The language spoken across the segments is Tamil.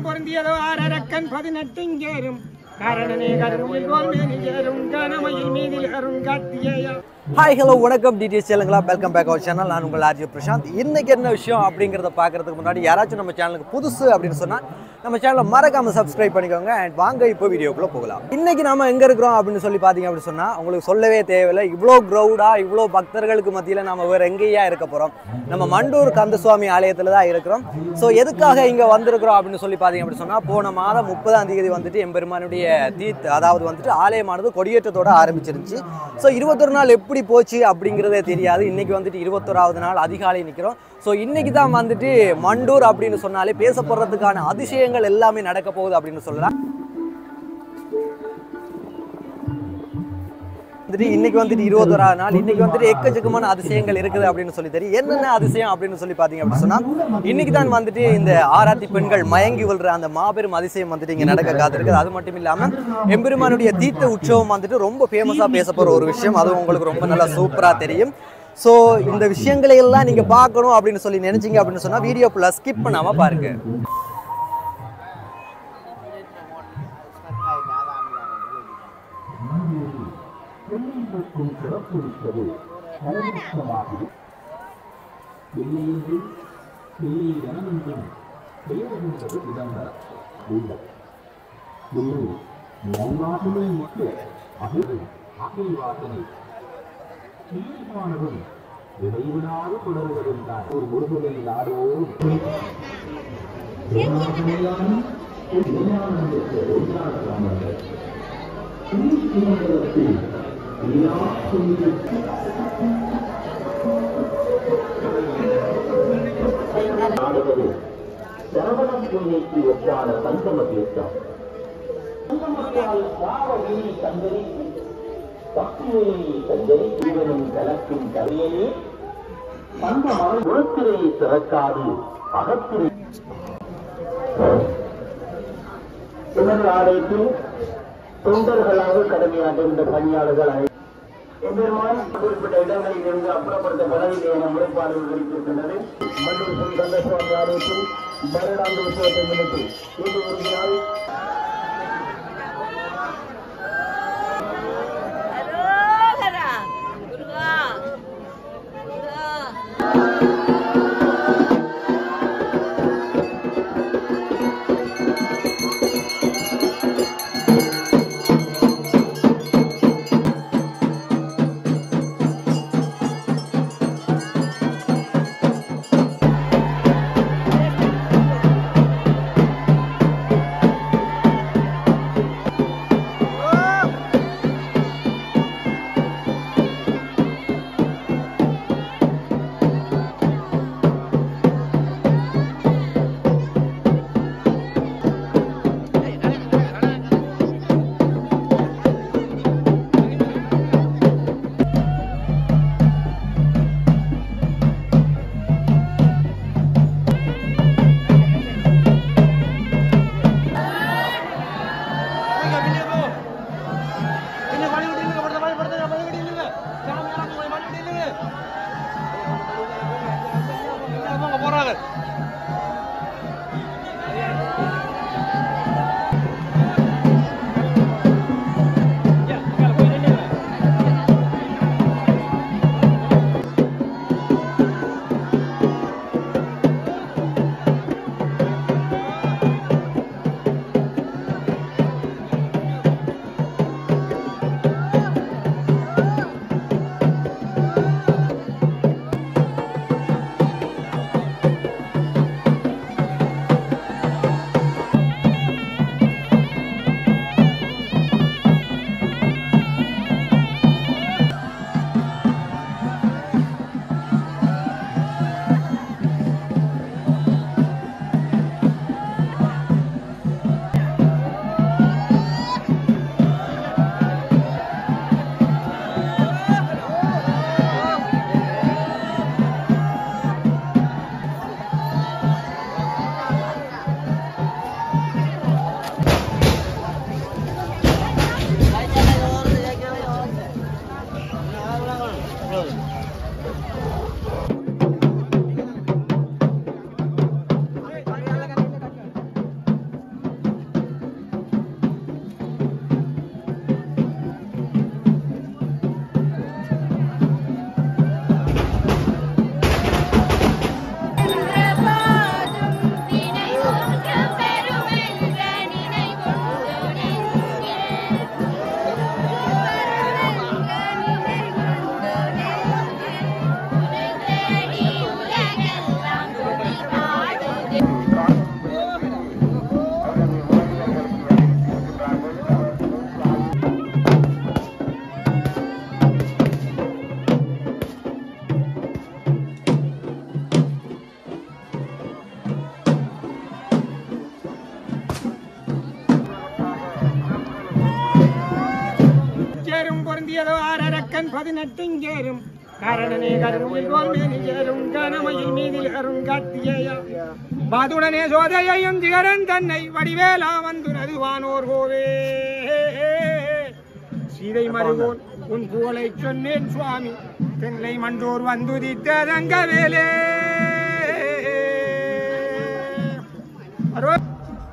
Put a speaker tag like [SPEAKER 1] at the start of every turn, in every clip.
[SPEAKER 1] பொருந்தியதோ ஆரக்கன் பதினெட்டுங்கேறும் காரணனே கருமையில் போல் மேனிகேறும் கனமையில் மீதில் அருங்காட்டியேயா
[SPEAKER 2] ஹாய் ஹலோ வணக்கம் டிடிஎஸ் சேனங்களா வெல்கம் பேக் அவர் சேனல் நான் உங்கள் ஆர்ஜி பிரசாந்த் இன்னைக்கு என்ன விஷயம் அப்படிங்கிறத பார்க்கறதுக்கு முன்னாடி யாராச்சும் நம்ம சேனலுக்கு புதுசு அப்படின்னு சொன்னால் நம்ம சேனலை மறக்காம சப்ஸ்கிரைப் பண்ணிக்கோங்க அண்ட் வாங்க இப்போ வீடியோக்குள்ளே போகலாம் இன்னைக்கு நாம எங்கே இருக்கிறோம் அப்படின்னு சொல்லி பார்த்தீங்க அப்படின்னு சொன்னால் உங்களுக்கு சொல்லவே தேவையில்லை இவ்வளோ க்ரௌடாக இவ்வளோ பக்தர்களுக்கு மத்தியில் நம்ம வேறு எங்கேயா இருக்க போகிறோம் நம்ம மண்டூர் கந்தசுவாமி ஆலயத்தில் தான் இருக்கிறோம் ஸோ எதுக்காக இங்கே வந்திருக்கிறோம் அப்படின்னு சொல்லி பார்த்தீங்க அப்படின்னு சொன்னால் போன மாதம் முப்பதாம் தேதி வந்துட்டு எம்பெருமானுடைய தீர்த் அதாவது வந்துட்டு ஆலயமானது கொடியேற்றத்தோட ஆரம்பிச்சிருந்துச்சு ஸோ இருபத்தொரு நாள் எப்படி போச்சு அப்படிங்கிறதே தெரியாது இன்னைக்கு வந்துட்டு இருபத்தோராவது நாள் அதிகாலை நிற்கிறோம் ஸோ இன்னைக்கு தான் வந்துட்டு மண்டூர் அப்படின்னு சொன்னாலே பேசப்படுறதுக்கான அதிசயங்கள் எல்லாமே நடக்க போகுது அப்படின்னு சொல்லலாம் வந்துட்டு இன்னைக்கு வந்துட்டு இருபத்தோராவது நாள் இன்னைக்கு வந்துட்டு எக்கச்சக்கமான அதிசயங்கள் இருக்குது அப்படின்னு சொல்லி தெரியும் என்னென்ன அதிசயம் அப்படின்னு சொல்லி பார்த்தீங்க அப்படின்னு சொன்னா இன்னைக்கு தான் வந்துட்டு இந்த ஆராத்தி பெண்கள் மயங்கி விழுற அந்த மாபெரும் அதிசயம் வந்துட்டு இங்க நடக்க காத்திருக்குது அது மட்டும் இல்லாம எம்பெருமானுடைய தீர்த்த உற்சவம் வந்துட்டு ரொம்ப ஃபேமஸா பேச போற ஒரு விஷயம் அது உங்களுக்கு ரொம்ப நல்லா சூப்பரா தெரியும் ஸோ இந்த விஷயங்களை எல்லாம் நீங்க பார்க்கணும் அப்படின்னு சொல்லி நினைச்சீங்க அப்படின்னு சொன்னா வீடியோ ஃபுல்லாக ஸ்கிப் பண்ணாம பாருங்க
[SPEAKER 3] இடைவிடாது தொடர்வதும் தான் ஒரு முருகனை நாடுவோம் நாடுவது சரவண பூமிக்கு ஒப்பான சங்கம தீர்த்தம் சங்கமத்தால் பாவ வீணி சந்தரித்து பக்தியை சந்தரி ஜீவனும் கலக்கும் கலையே அந்த மலை குளத்திலே சிறக்காது அகத்திலே எனது ஆலயத்தில் தொண்டர்களாக கடமையாற்றுகின்ற பணியாளர்கள் அனை- எம்பெருமான் குறிப்பிட்ட இடங்களில் இருந்து அப்புறப்படுத்தப்படவில்லை என முறைப்பாடுகள் குறிப்பிட்டிருக்கின்றது மண்டூர் ஸ்ரீ கந்தசுவாமி ஆலயத்தில் வருடாந்த உற்சவத்தை முன்னிட்டு இன்று ஒரு நாள்
[SPEAKER 4] அரோகரா முருகா முருகா
[SPEAKER 3] ஆ
[SPEAKER 1] கண்டியதோ அரக்கன் பதினெட்டுங்கேரும் கரணனே கருமுகில் போல் மேனி சேரும் கனமையில் மீதில் அரும் காத்தியேயா பாதுடனே சோதையையும் திகரன் தன்னை வடிவேலா வந்துனது வானோர் கோவே சீதை மருகோன் உன் புகழை சொன்னேன் சுவாமி தென்னை மன்றோர் வந்துதித்த தங்கவேலே அரோ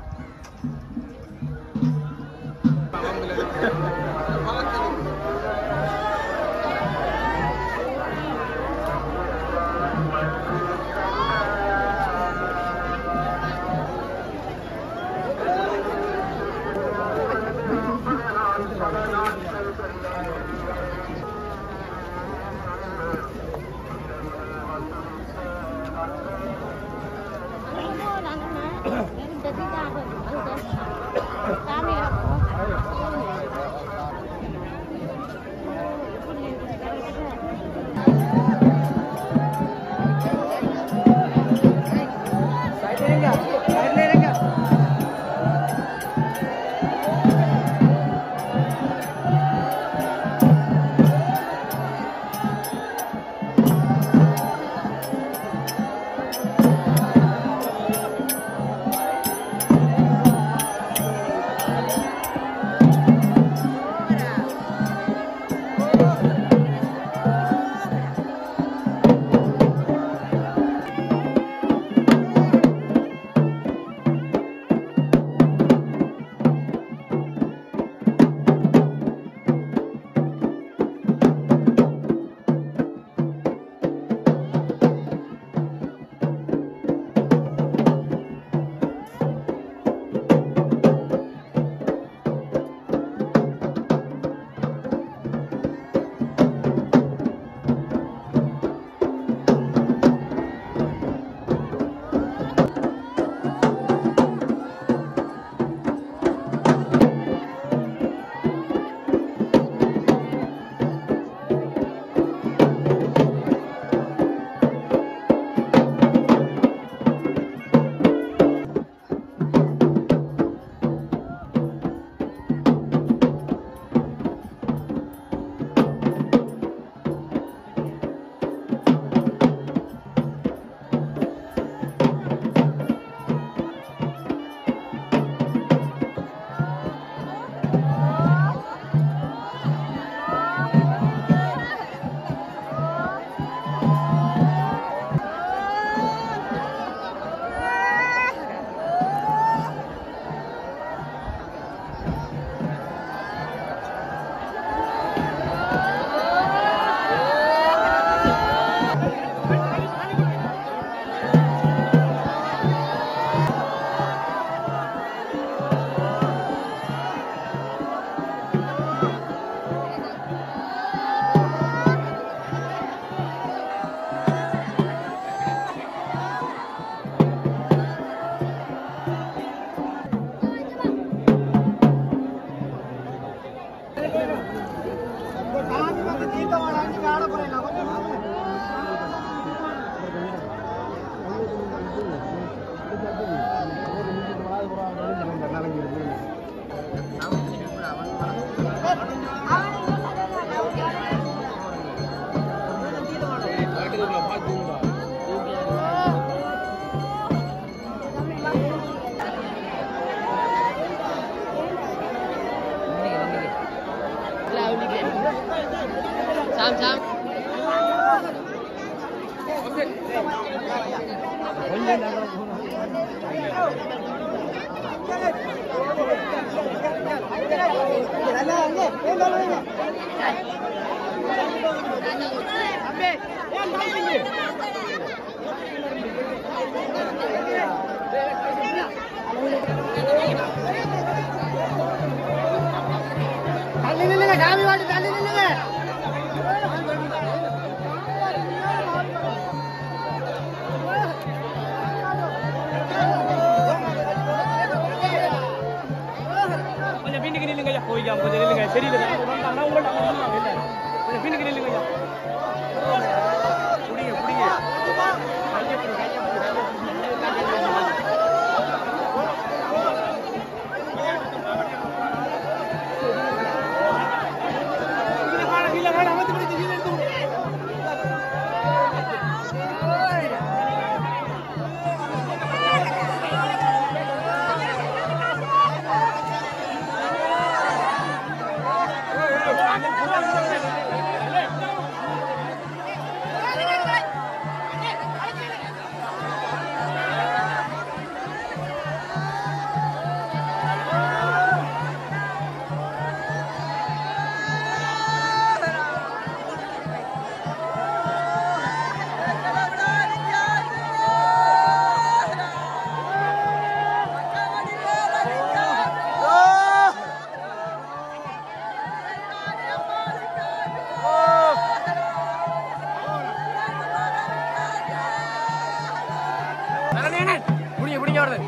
[SPEAKER 5] கொஞ்சம் பின்னுக்கு நில்லுங்க ஐயா போய்யா கொஞ்சம் நில்லுங்க சரியில்லை அவங்க வந்தாங்கன்னா உங்கள்ட்ட அவங்க வருவாங்க இல்ல கொஞ்சம் பின்னுக்கு நில்லுங்க ஐயா புடிங்க புடிங்க கையை பிடி, கையை பிடி, கையை பிடி. முடிய முடிய வருது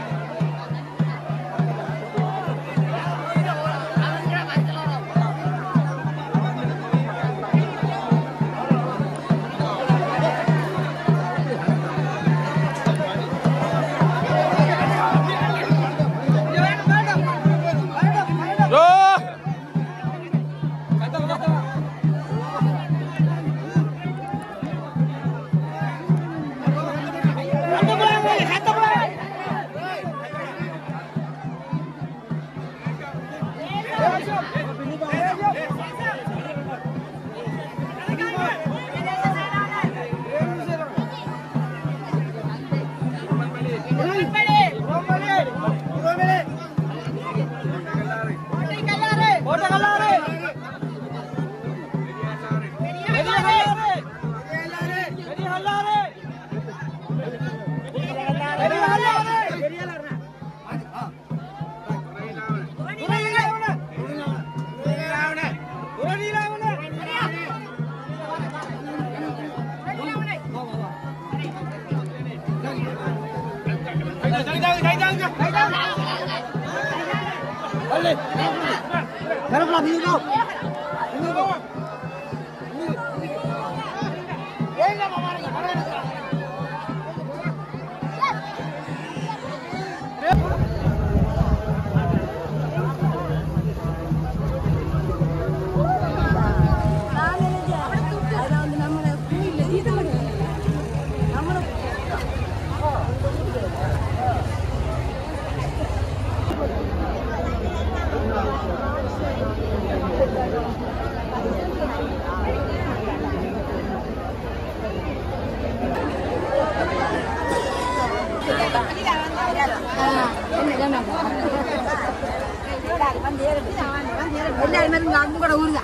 [SPEAKER 6] எல்லாருமே அங்க கூட ஊருதான்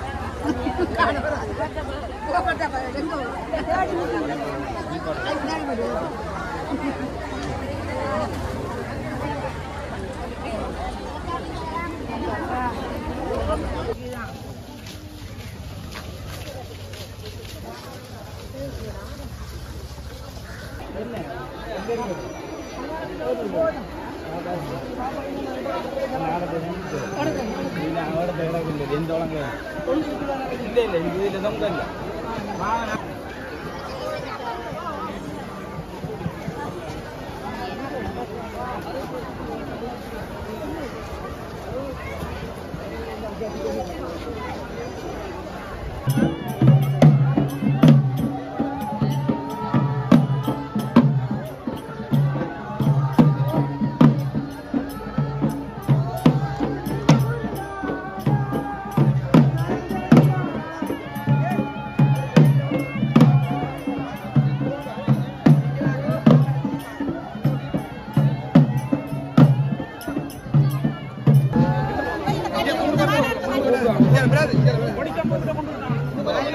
[SPEAKER 1] கொடிக்க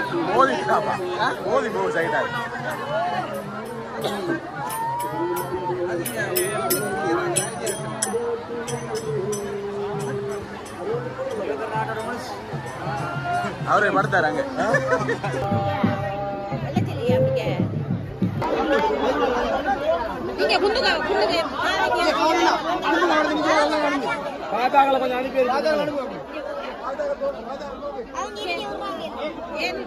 [SPEAKER 7] மோதிட்டாப்பா மோதி போ சைடா அவரே படுத்தாராங்க
[SPEAKER 4] வெள்ளத்திலேயே அப்படிங்க நீங்க குண்டுங்க குண்டுங்க
[SPEAKER 1] பாத்தாக்களை கொஞ்சம் அனுப்பி
[SPEAKER 4] ஏன்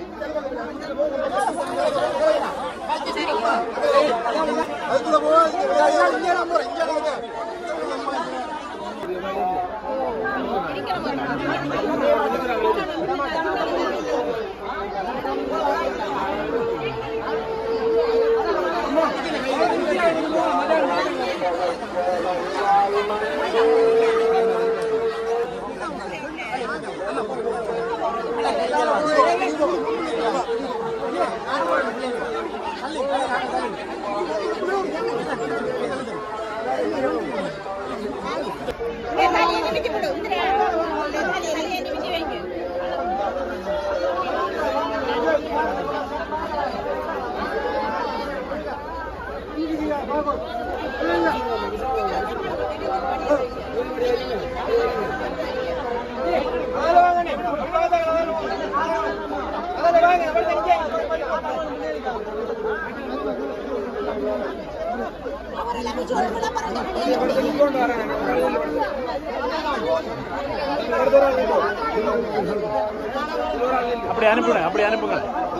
[SPEAKER 4] தலையை நிமித்தி விடு தலையை நிமித்தி வைங்க
[SPEAKER 5] அப்படி அனுப்புங்க அப்படி அனுப்புங்க